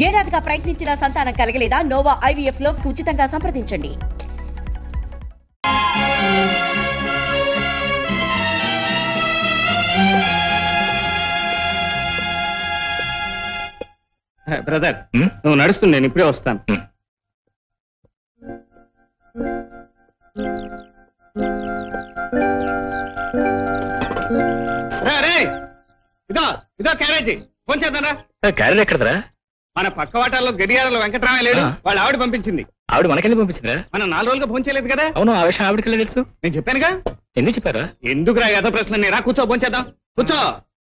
ఏడాదిగా ప్రయత్నించిన సంతానం కలగలేదా Nova IVF లో ఉచితంగా సంప్రదించండి బ్రదర్ నువ్వు నడుస్తుంది నేను ఇప్పుడే వస్తాను రే, రే, ఇదో ఇదో క్యారేజీ ఫోన్ చేద్దారా క్యారెల్ ఎక్కడదరా మన పక్క వాటాల్లో గడియారంలో వెంకటరామయ్య లేడు ఆ. వాళ్ళ ఆవిడ పంపించింది ఆవిడ మనకెళ్ళి పంపించిందా మనం నాలుగు రోజులుగా ఫోన్ చేయలేదు కదా అవును ఆ విషయం ఆవిడకి తెలుసు నేను చెప్పానుగా ఎందుకు చెప్పారా ఎందుకు రా యథ ప్రశ్న రా కూర్చో ఫోన్ చేద్దాం కూర్చో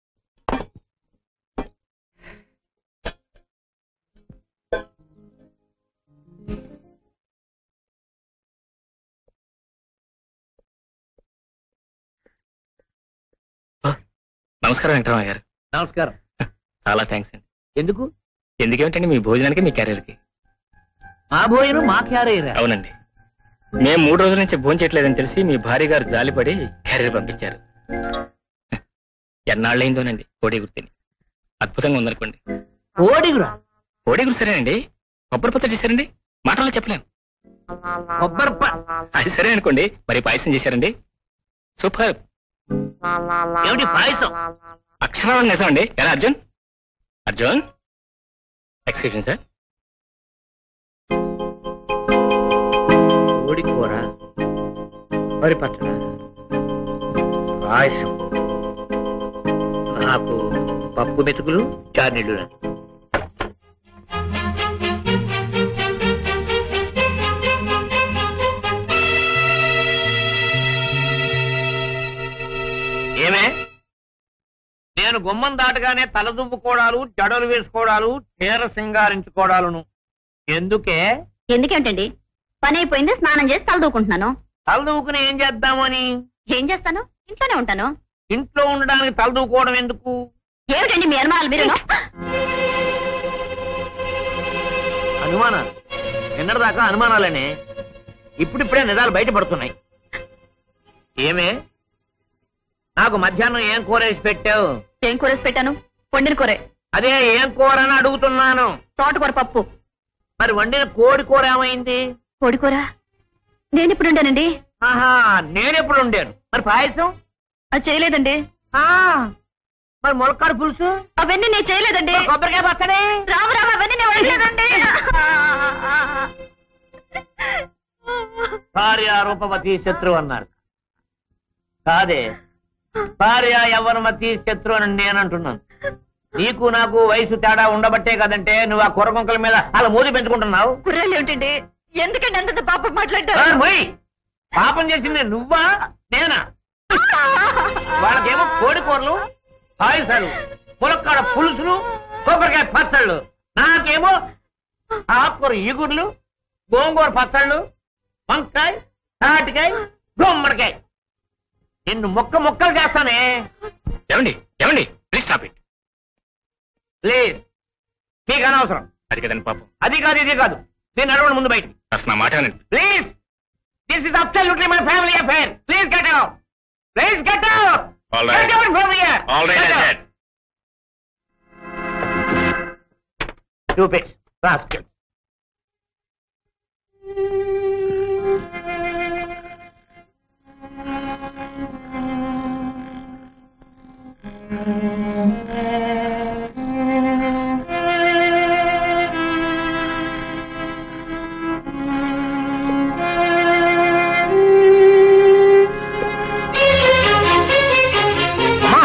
నమస్కారం వెంకటరామయ్య గారు నమస్కారం చాలా థ్యాంక్స్ అండి ఎందుకు ఎందుకేమిటండి మీ భోజనానికి మీ క్యారియర్కి మా భోజనం మా క్యారేరా అవునండి మేము మూడు రోజుల నుంచి భోజనం చేయట్లేదని తెలిసి మీ భార్య గారు జాలిపడి క్యారియర్ పంపించారు ఎన్నాళ్ళైందోనండి కోడి గుర్తిని అద్భుతంగా ఉందనుకోండి కోడిగురా కోడి గురి సరేనండి కొబ్బరి పచ్చడి చేశారండి మాటల్లో చెప్పలేం కొబ్బరి ప- అది సరే అనుకోండి మరి పాయసం చేశారండి సూపర్ ఏమిటి పాయసం అక్షరాలు నిజం అండి ఎలా అర్జున్ అర్జున్ ఎక్స్క్యూషన్ సార్ కోడి కూర వరి పచ్చడ పాయసం నాకు పప్పు మెతుకులు చార్నీళ్ళు ఏమే నేను గుమ్మం దాటగానే తలదువ్వుకోవడాలు జడలు వేసుకోవడాలు చీర సింగారించుకోవడాలును ఎందుకే ఎందుకేంటండి పని అయిపోయింది స్నానం చేసి తలదూకుంటున్నాను తలదూకుని ఏం చేద్దామని ఏం చేస్తాను ఇంట్లోనే ఉంటాను ఇంట్లో ఉండడానికి తలదూకోవడం ఎందుకు ఏమిటండి మీ అనుమానాలు మీరు అనుమానాలు నిన్నటిదాకా అనుమానాలనే ఇప్పుడిప్పుడే నిజాలు బయటపడుతున్నాయి ఏమే నాకు మధ్యాహ్నం ఏం కూర వేసి పెట్టావు ఏం కూరేసి పెట్టాను వండిన కూరే అదే ఏం కూర అని అడుగుతున్నాను తోటకూర పప్పు మరి వండిన కోడి కూర ఏమైంది కోడి కూర నేను ఇప్పుడు ఉండానండి ఆహా నేనెప్పుడు వండాను మరి పాయసం అది చేయలేదండి ఆ, మరి ములక్కాడు పులుసు అవన్నీ నేను చేయలేదండి మరి కొబ్బరికాయ పచ్చడి రాము రాము అవన్నీ నేను వండలేదండి భార్య రూపవతి శత్రు అన్నారు కాదే భార్య యవ్వనమతి శత్రు అని నేను అంటున్నాను నీకు నాకు వయసు తేడా ఉండబట్టే కదంటే నువ్వు ఆ కుర్రకొంకల మీద అలా మూది పెంచుకుంటున్నావు కుర్రాళ్ళు ఏమిటండి ఎందుకండి అంత పాప ఆ, మాట్లాడారు మొయ్. పాపం చేసింది నువ్వా నేనా వాళ్ళకేమో కోడి కూరలు పాయసాలు ములక్కాడ పులుసులు కొబ్బరికాయ పచ్చళ్ళు నాకేమో ఆకుకూర ఈగుర్లు గోంగూర పచ్చళ్ళు వంకాయ తాటికాయ గుమ్మడికాయ నిన్ను మొక్క మొక్కలు చేస్తానే ఏమండి ఏమండి ప్లీజ్ స్టాప్ ఇట్ ప్లీజ్ నీకు అనవసరం అది కదండి పాపం అది కాదు ఇది కాదు నేను నడవడం ముందు బయట అసలు నా మాట వినండి please this is absolutely my family affair please get out please get out All right. Get out from here All right, I said. Stupid rascal. అమ్మా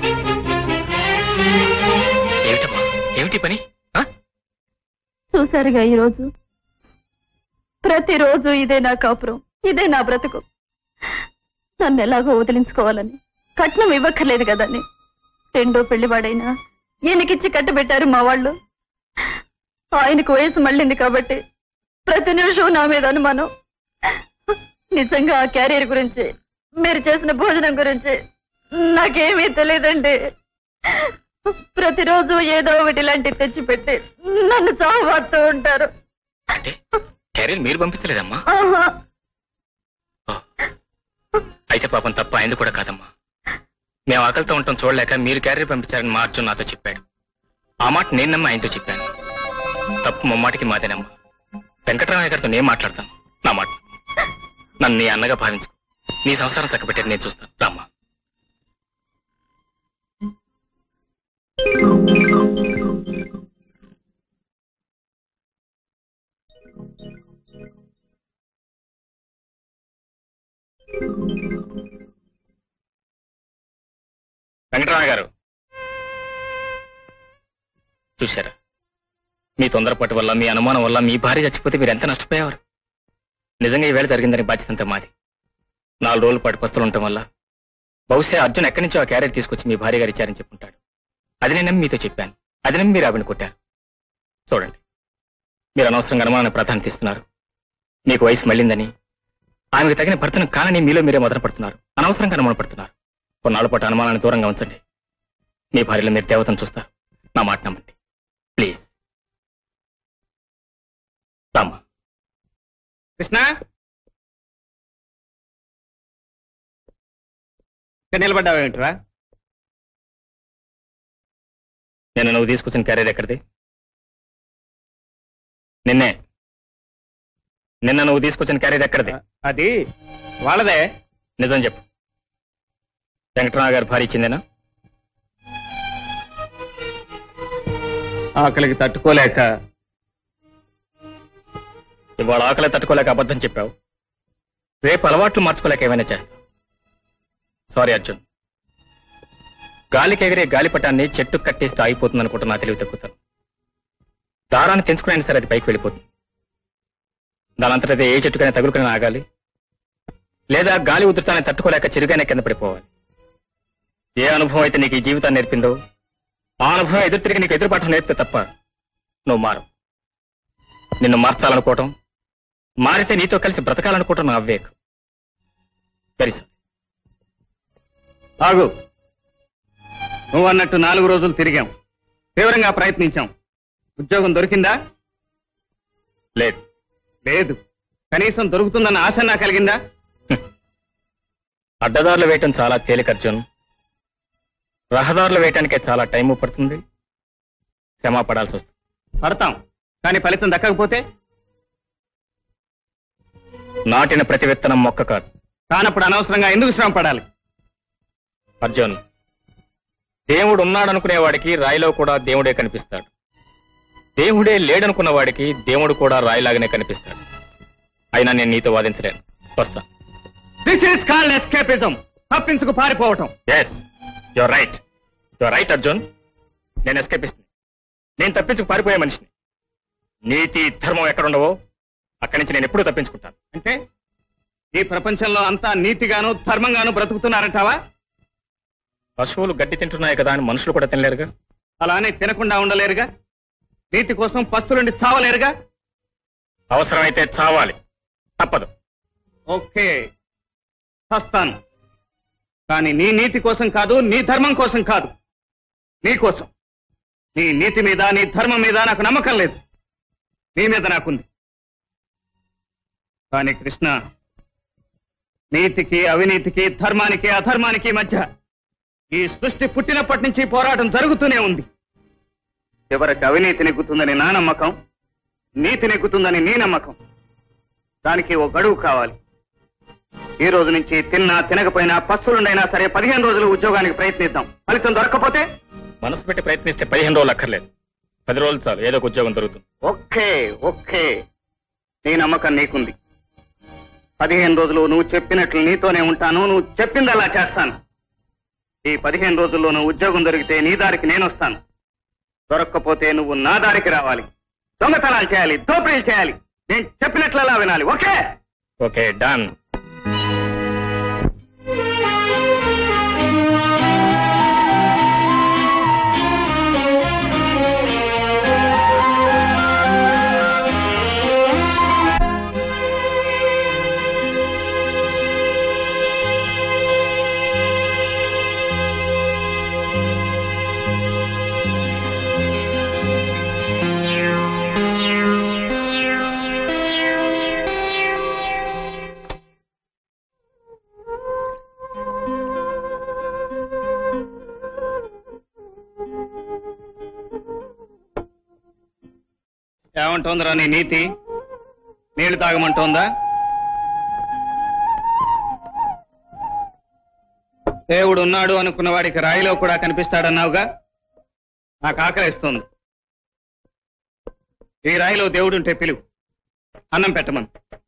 ఏమిటమ్మా ఏమిటి పని ఆ? చూసారుగా ఈ రోజు ప్రతిరోజు ఇదే నా కాపురం ఇదే నా బ్రతుకు నన్ను ఎలాగో వదిలించుకోవాలని కట్నం ఇవ్వక్కర్లేదు కదని రెండో పెళ్లివాడైనా ఈయనకిచ్చి కట్టబెట్టారు మా వాళ్ళు ఆయనకు వయసు మళ్ళింది కాబట్టి ప్రతి నిమిషం నా మీద అనుమానం నిజంగా ఆ క్యారియర్ గురించి మీరు చేసిన భోజనం గురించి నాకేమీ తెలియదండి ప్రతిరోజు ఏదో ఒకటి ఇలాంటివి తెచ్చిపెట్టి నన్ను చావబడుతూ ఉంటారు అంటే క్యారియర్ మీరు పంపించలేదమ్మా ఆహా. ఓ. అయితే పాపం తప్ప ఆయనది కూడా కాదమ్మా మేము ఆకలితో ఉండటం చూడలేక మీరు క్యారియర్ పంపించారని మా అర్జున్ నాతో చెప్పాడు ఆ మాట నేను నమ్మి ఆయనతో చెప్పాను తప్పు ముమ్మాటికి మాదేనమ్మా వెంకటరామయ్య గారితో నేను మాట్లాడతాను నా మాట నన్ను నీ అన్నగా భావించు నీ సంసారం చక్కబెట్టేది నేను చూస్తాను రామ్మా వెంకటరామయ్య గారు చూశారా మీ తొందరపాటు వల్ల మీ అనుమానం వల్ల మీ భార్య చచ్చిపోతే మీరు ఎంత నష్టపోయేవారు నిజంగా ఈవేళ జరిగిందని బాధ్యత అంతా మాది నాలుగు రోజుల పాటు పస్తులు ఉండటం వల్ల బహుశా అర్జున్ ఎక్కడి నుంచో ఆ క్యారెట్ తీసుకొచ్చి మీ భార్య గారు ఇచ్చారని చెప్పుంటాడు అది నేను నమ్మి మీతో చెప్పాను అది నమ్మి మీరు ఆవిడని కొట్టారు చూడండి మీరు అనవసరంగా అనుమానాన్ని ప్రాధాన్యత ఇస్తున్నారు మీకు వయసు మళ్ళిందని ఆమెకు తగిన భర్తను కానని మీలో మీరే మొదలు పడుతున్నారు అనవసరంగా అనుమాన పడుతున్నారు కొన్నాళ్ళ పాటు అనుమానాన్ని దూరంగా ఉంచండి మీ భార్యలో మీరు దేవతను చూస్తారు నా మాట నమ్మండి ప్లీజ్ రామ్మా కృష్ణ ఇక్కడ నిలబడ్డావేంట్రా నేను నువ్వు తీసుకొచ్చిన క్యారియర్ ఎక్కడిది నిన్నే నిన్న నువ్వు తీసుకొచ్చిన క్యారియర్ ఎక్కడిది అది వాళ్ళదే నిజం చెప్పు వెంకటరావు గారి భార్య ఇచ్చిందేనా ఆకలికి తట్టుకోలేక ఇవాళ ఆకలి తట్టుకోలేక అబద్ధం చెప్పావు రేపు అలవాట్లు మార్చుకోలేక ఏమైనా చేస్తావు సారీ అర్జున్ గాలికి ఎగిరే గాలిపటాన్ని చెట్టు కట్టేస్తే ఆగిపోతుంది అనుకుంటున్నా తెలివి తక్కుతాను దారాన్ని తెంచుకునైనా సరే అది పైకి వెళ్ళిపోతుంది దానంతట అది ఏ చెట్టుకైనా తగులుకుని ఆగాలి లేదా గాలి ఉధృతాన్ని తట్టుకోలేక చిరుగానే కింద పడిపోవాలి ఏ అనుభవం అయితే నీకు ఈ జీవితాన్ని నేర్పిందో ఆ అనుభవం ఎదురు తిరిగి నీకు ఎదురుపాఠం నేర్పితే తప్ప నువ్వు మారు నిన్ను మార్చాలనుకోవటం మారితే నీతో కలిసి బ్రతకాలనుకోవటం నా అవివేకం వెరీ సారీ ఆగు నువ్వు అన్నట్టు నాలుగు రోజులు తిరిగాం తీవ్రంగా ప్రయత్నించాం ఉద్యోగం దొరికిందా లేదు లేదు కనీసం దొరుకుతుందన్న ఆశ నా కలిగిందా అడ్డదారులు వేయటం చాలా తేలిక అర్జున్ రహదారులు వేయటానికే చాలా టైం పడుతుంది శ్రమ పడాల్సి వస్తుంది పడతాం కానీ ఫలితం దక్కకపోతే నాటిన ప్రతి విత్తనం మొక్క కాదు కానప్పుడు అనవసరంగా ఎందుకు శ్రమ పడాలి అర్జున్ దేవుడు ఉన్నాడనుకునే వాడికి రాయిలో కూడా దేవుడే కనిపిస్తాడు దేవుడే లేడనుకున్న వాడికి దేవుడు కూడా రాయిలాగానే కనిపిస్తాడు అయినా నేను నీతో వాదించలేను వస్తా దిస్ ఈస్ కాల్డ్ ఎస్కేపిజం తప్పించుకు పారిపోవటం yes your right your right Arjun నేను ఎస్కేపిస్తుంది నేను తప్పించుకు పారిపోయే మనిషిని నీతి ధర్మం ఎక్కడుండవో అక్కడి నుంచి నేను ఎప్పుడూ తప్పించుకుంటాను అంటే ఈ ప్రపంచంలో అంతా నీతిగాను ధర్మంగాను బ్రతుకుతున్నారంటావా పశువులు గడ్డి తింటున్నాయి కదా అని మనుషులు కూడా తినలేరుగా అలానే తినకుండా ఉండలేరుగా నీతి కోసం పస్తులుండి చావలేరుగా అవసరమైతే చావాలి తప్పదు ఓకే చస్తాను కానీ నీ నీతి కోసం కాదు నీ ధర్మం కోసం కాదు నీ కోసం నీ నీతి మీద నీ ధర్మం మీద నాకు నమ్మకం లేదు నీ మీద నాకుంది కానీ కృష్ణ నీతికి అవినీతికి ధర్మానికి అధర్మానికి మధ్య ఈ సృష్టి పుట్టినప్పటి నుంచి పోరాటం జరుగుతూనే ఉంది చివరికి అవినీతి నెగ్గుతుందని నా నమ్మకం నీతి నెగ్గుతుందని నీ నమ్మకం దానికి ఓ గడువు కావాలి ఈ రోజు నుంచి తిన్నా తినకపోయినా పస్తులుండైనా సరే పదిహేను రోజులు ఉద్యోగానికి ప్రయత్నిద్దాం ఫలితం దొరకకపోతే మనసు పెట్టి ప్రయత్నిస్తే పదిహేను రోజులు అక్కర్లేదు పది రోజులు చాలు ఏదో ఒక ఉద్యోగం దొరుకుతుంది ఓకే ఓకే నీ నమ్మకం నీకుంది పదిహేను రోజులు నువ్వు చెప్పినట్లు నీతోనే ఉంటాను నువ్వు చెప్పింది అలా చేస్తాను ఈ పదిహేను రోజుల్లో నువ్వు ఉద్యోగం దొరికితే నీ దారికి నేను వస్తాను దొరక్కపోతే నువ్వు నా దారికి రావాలి దొంగతనాలు చేయాలి దోపిడీలు చేయాలి నేను చెప్పినట్లలా వినాలి ఓకే ఓకే డన్ ఏమంటోందిరా నీ నీతి నీళ్లు తాగమంటోందా దేవుడు ఉన్నాడు అనుకున్న వాడికి రాయిలో కూడా కనిపిస్తాడన్నావుగా నాకు ఆకలిస్తోంది ఈ రాయిలో దేవుడుంటే పిలువు అన్నం పెట్టమను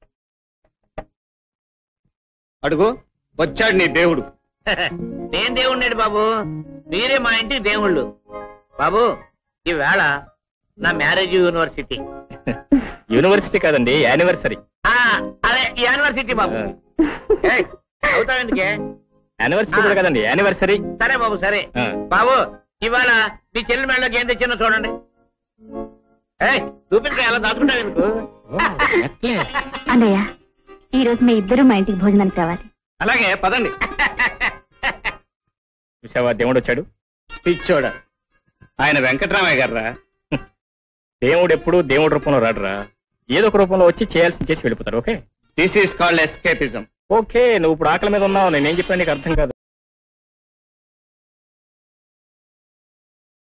అడుగు వచ్చాడు నీ దేవుడు నేను దేవుణ్ణి బాబు మీరే మా ఇంటికి దేవుళ్ళు బాబు ఈవేళ నా మ్యారేజ్ యూనివర్సిటీ యూనివర్సిటీ కాదండి యానివర్సరీ ఆ, అదే యూనివర్సిటీ బాబు ఏయ్, అవుతావు ఎందుకే యానివర్సరీ కూడా కదండి యానివర్సరీ సరే బాబు సరే ఆ. బాబు ఇవాళ మీ చెల్లి మెళ్ళకి ఏం తెచ్చిందో చూడండి ఏయ్ చూపించక ఎలా దాచుకుంటావు ఎందుకు అన్నయ్య ఈ రోజు మీ ఇద్దరు మా ఇంటికి భోజనానికి రావాలి అలాగే పదండి చూసావా దేవుడు వచ్చాడు పిచ్చోడా ఆయన వెంకటరామయ్య గారా దేవుడు ఎప్పుడు దేవుడి రూపంలో రాడురా ఏదో ఒక రూపంలో వచ్చి చేయాల్సింది చేసి వెళ్ళిపోతారు okay this is called escapism okay నువ్వు ఇప్పుడు ఆకలి మీద ఉన్నావు నేనేం చెప్పాను నీకు అర్థం కాదు